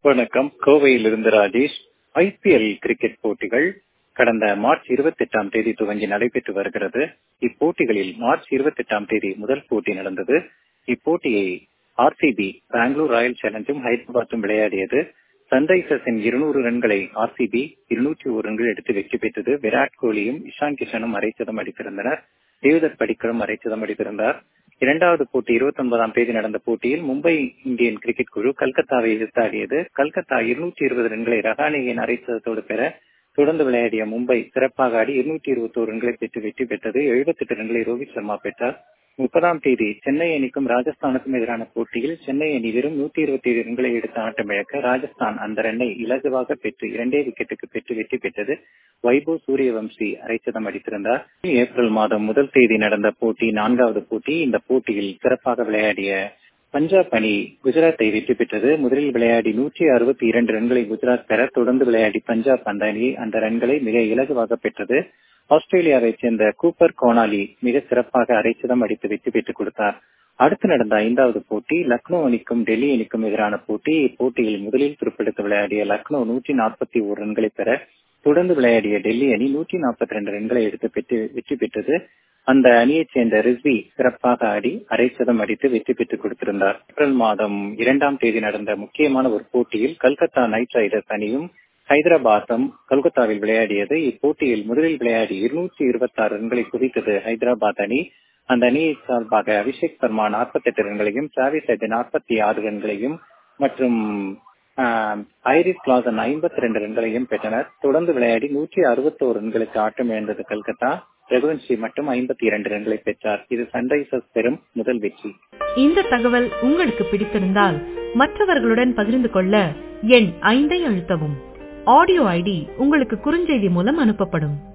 வணக்கம் கோவையிலிருந்து Rajesh IPL cricket போட்டிகள் கடந்த மார்ச் இருபத்தி எட்டாம் தேதி துவங்கி நடைபெற்று வருகிறது இப்போட்டிகளில் மார்ச் இருபத்தி எட்டாம் தேதி முதல் போட்டி நடந்தது இப்போட்டியை ஆர்சிபி பெங்களூர் ராயல் சேலஞ்சும் ஹைதராபாத்தும் விளையாடியது சன்ரைசர்ஸின் இருநூறு ரன்களை ஆர்சிபி இருநூற்றி ஒரு ரன்கள் எடுத்து வெற்றி பெற்றது விராட் கோலியும் இஷான் கிஷனும் அரைச்சதம் அடித்திருந்தனர் தேவதர் படிக்கரும் அரைச்சதம் அடித்திருந்தார் இரண்டாவது போட்டி இருபத்தி ஒன்பதாம் தேதி நடந்த போட்டியில் மும்பை இந்தியன் கிரிக்கெட் குழு கல்கத்தாவை எதிர்த்து ஆடியது கல்கத்தா இருநூற்றி இருபது ரன்களை ரஹானியின் அரைச்சதத்தோடு பெற தொடர்ந்து விளையாடிய மும்பை சிறப்பாக ஆடி இருநூற்றி இருபத்தி ஒரு ரன்களை பெற்று வெற்றி பெற்றது எழுபத்தி எட்டு ரன்களை ரோஹித் சர்மா பெற்றார் முப்பதாம் தேதி சென்னை அணிக்கும் ராஜஸ்தானுக்கும் எதிரான போட்டியில் சென்னை அணி வெறும் நூத்தி இருபத்தி ஏழு ரன்களை எடுத்து ஆட்டமிழக்க ராஜஸ்தான் அந்த ரன்னை இலகுவாக பெற்று இரண்டே விக்கெட்டுக்கு பெற்று வெற்றி பெற்றது வைபவ் சூரியவம்சி அரைச்சதம் அடித்திருந்தார் ஏப்ரல் மாதம் முதல் தேதி நடந்த போட்டி நான்காவது போட்டி இந்த போட்டியில் சிறப்பாக விளையாடிய பஞ்சாப் அணி குஜராத்தை வெற்றி பெற்றது முதலில் விளையாடி நூற்றி அறுபத்தி இரண்டு ரன்களை குஜராத் பெற தொடர்ந்து விளையாடி பஞ்சாப் அந்த அணி அந்த ரன்களை மிக இலகுவாக பெற்றது ஆஸ்திரேலியாவை சேர்ந்த கூப்பர் கோனாலி மிக சிறப்பாக அரைச்சதம் அடித்து வெற்றி பெற்றுக் கொடுத்தார் அடுத்து நடந்த ஐந்தாவது போட்டி லக்னோ அணிக்கும் டெல்லி அணிக்கும் எதிரான போட்டி இப்போட்டியில் முதலில் துருப்பெடுத்து விளையாடிய லக்னோ நூற்றி நாற்பத்தி ஒரு ரன்களை பெற தொடர்ந்து விளையாடிய டெல்லி அணி நூற்றி நாற்பத்தி ரெண்டு ரன்களை எடுத்து பெற்று வெற்றி பெற்றது அந்த அணியைச் சேர்ந்த ரிஸ்வி சிறப்பாக ஆடி அரைச்சதம் அடித்து வெற்றி பெற்றுக் கொடுத்திருந்தார் ஏப்ரல் மாதம் இரண்டாம் தேதி நடந்த முக்கியமான ஒரு போட்டியில் கல்கத்தா நைட் ரைடர்ஸ் அணியும் ஹைதராபாத்தும் கொல்கத்தாவில் விளையாடியது இப்போட்டியில் முதலில் விளையாடி இருநூற்றி இருபத்தி ஆறு ரன்களை குவித்தது ஹைதராபாத் அணி அந்த அணியை சார்பாக அபிஷேக் சர்மா நாற்பத்தி எட்டு ரன்களையும் டிராவிஸ் ஹெட் நாற்பத்தி ஆறு ரன்களையும் மற்றும் ஐரிஸ் கிளாசன் ஐம்பத்தி ரெண்டு ரன்களையும் பெற்றனர் தொடர்ந்து விளையாடி நூற்றி அறுபத்தோரு ரன்களுக்கு ஆட்டம் இழந்தது கல்கத்தா ரகுவன்ஷி மட்டும் ஐம்பத்தி இரண்டு ரன்களை பெற்றார் இது சன்ரைசர்ஸ் பெறும் முதல் வெற்றி இந்த தகவல் உங்களுக்கு பிடித்திருந்தால் மற்றவர்களுடன் பகிர்ந்து கொள்ள எண் ஐந்தை அழுத்தவும் ஆடியோ ஐடி உங்களுக்கு குறுஞ்செய்தி மூலம் அனுப்பப்படும்